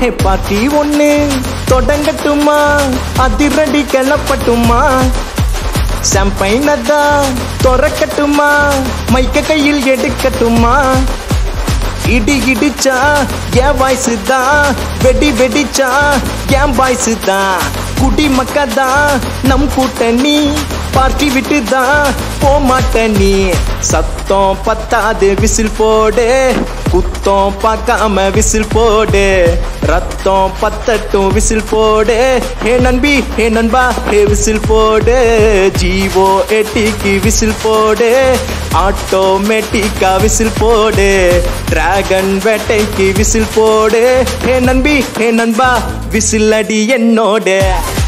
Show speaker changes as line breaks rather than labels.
ஹே பாட்டி ஒண்ணு தொடங்கட்டுமா அதிரடி கிளப்பட்டுமா சாம்பைனதா திறக்கட்டுமா மைக்க கையில் எடுக்கட்டுமா இடி இடிச்சா என் வாய்ஸ் தான் வெடி வெடிச்சா என் வாய்ஸ் தான் குடி மக்கதான் நம் கூட்டணி பார்ட்டி விட்டு தான் போமாட்ட நீ சத்தம் பத்தாது விசில் போடு குத்தம் பார்க்காம விசில் போடு ரத்தம் பத்தட்டும் விசில் போடு ஹே நண்பி ஹே நண்பா ஹே விசில் போடு ஜீவோ எட்டிக்கு விசில் போடு ஆட்டோமேட்டிக்கா விசில் போடு டிராகன் வேட்டைக்கு விசில் போடு ஹே நண்பி ஹே நண்பா விசில் அடி என்னோட